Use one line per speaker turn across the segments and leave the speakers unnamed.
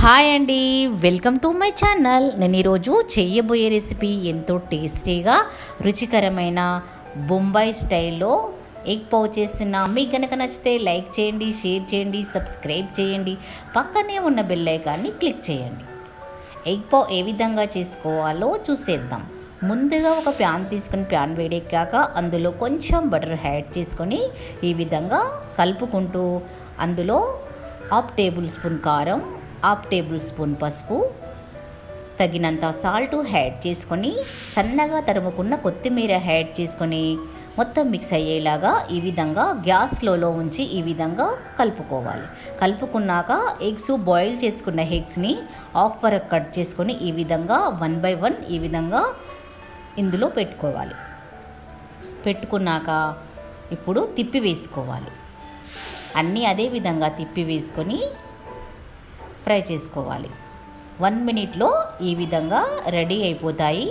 hi అండి welcome to my channel నేను ఈరోజు చేయబోయే రెసిపీ ఎంతో టేస్టీగా రుచికరమైన బొంబాయి స్టైల్లో ఎగ్ పౌ చేస్తున్నా మీకు కనుక నచ్చితే లైక్ చేయండి షేర్ చేయండి సబ్స్క్రైబ్ చేయండి పక్కనే ఉన్న బెల్ ఐకాన్ని క్లిక్ చేయండి ఎగ్ పౌ ఏ విధంగా చేసుకోవాలో చూసేద్దాం ముందుగా ఒక ప్యాన్ తీసుకొని ప్యాన్ వేడెక్కాక అందులో కొంచెం బటర్ యాడ్ చేసుకొని ఈ విధంగా కలుపుకుంటూ అందులో హాఫ్ టేబుల్ స్పూన్ కారం హాఫ్ టేబుల్ స్పూన్ పసుపు తగినంత సాల్ట్ యాడ్ చేసుకొని సన్నగా తరుముకున్న కొత్తిమీర యాడ్ చేసుకొని మొత్తం మిక్స్ అయ్యేలాగా ఈ విధంగా గ్యాస్ స్లోలో ఉంచి ఈ విధంగా కలుపుకోవాలి కలుపుకున్నాక ఎగ్స్ బాయిల్ చేసుకున్న ఎగ్స్ని హాఫ్ వరకు కట్ చేసుకొని ఈ విధంగా వన్ బై వన్ ఈ విధంగా ఇందులో పెట్టుకోవాలి పెట్టుకున్నాక ఇప్పుడు తిప్పి వేసుకోవాలి అన్నీ అదే విధంగా తిప్పి వేసుకొని ఫ్రై చేసుకోవాలి వన్ మినిట్లో ఈ విధంగా రెడీ అయిపోతాయి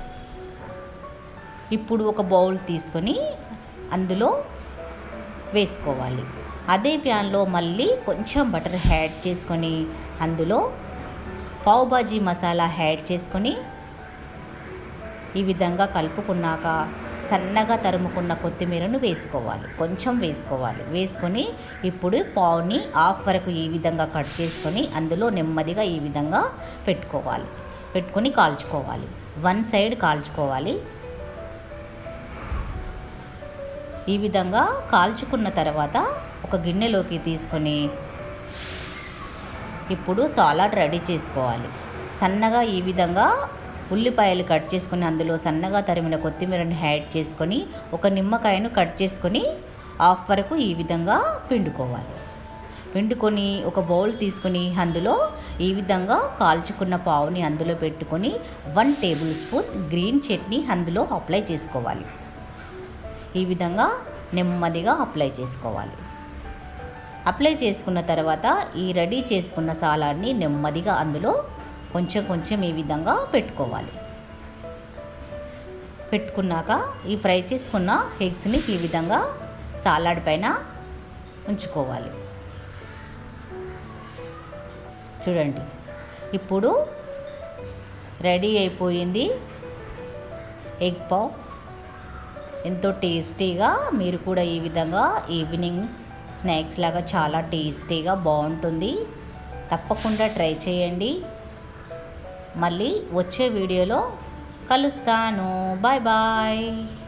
ఇప్పుడు ఒక బౌల్ తీసుకొని అందులో వేసుకోవాలి అదే ప్యాన్లో మళ్ళీ కొంచెం బటర్ యాడ్ చేసుకొని అందులో పావు బాజీ మసాలా యాడ్ చేసుకొని ఈ విధంగా కలుపుకున్నాక సన్నగా తరుముకున్న కొత్తిమీరను వేసుకోవాలి కొంచెం వేసుకోవాలి వేసుకొని ఇప్పుడు పావుని హాఫ్ వరకు ఈ విధంగా కట్ చేసుకొని అందులో నెమ్మదిగా ఈ విధంగా పెట్టుకోవాలి పెట్టుకొని కాల్చుకోవాలి వన్ సైడ్ కాల్చుకోవాలి ఈ విధంగా కాల్చుకున్న తర్వాత ఒక గిన్నెలోకి తీసుకొని ఇప్పుడు సాలాడ్ రెడీ చేసుకోవాలి సన్నగా ఈ విధంగా ఉల్లిపాయలు కట్ చేసుకొని అందులో సన్నగా తరిమిన కొత్తిమీరని యాడ్ చేసుకొని ఒక నిమ్మకాయను కట్ చేసుకొని హాఫ్ వరకు ఈ విధంగా పిండుకోవాలి పిండుకొని ఒక బౌల్ తీసుకొని అందులో ఈ విధంగా కాల్చుకున్న పావుని అందులో పెట్టుకొని one tablespoon green chutney అందులో అప్లై చేసుకోవాలి ఈ విధంగా నెమ్మదిగా అప్లై చేసుకోవాలి అప్లై చేసుకున్న తర్వాత ఈ రెడీ చేసుకున్న సాలాడ్ని నెమ్మదిగా అందులో కొంచెం కొంచెం ఈ విధంగా పెట్టుకోవాలి పెట్టుకున్నాక ఈ ఫ్రై చేసుకున్న ఎగ్స్ని ఈ విధంగా సాలాడ్ పైన ఉంచుకోవాలి చూడండి ఇప్పుడు రెడీ అయిపోయింది ఎగ్ పావ్ ఎంతో టేస్టీగా మీరు కూడా ఈ విధంగా ఈవినింగ్ స్నాక్స్ లాగా చాలా టేస్టీగా బాగుంటుంది తప్పకుండా ట్రై చేయండి మళ్ళీ వచ్చే వీడియోలో కలుస్తాను బాయ్ బాయ్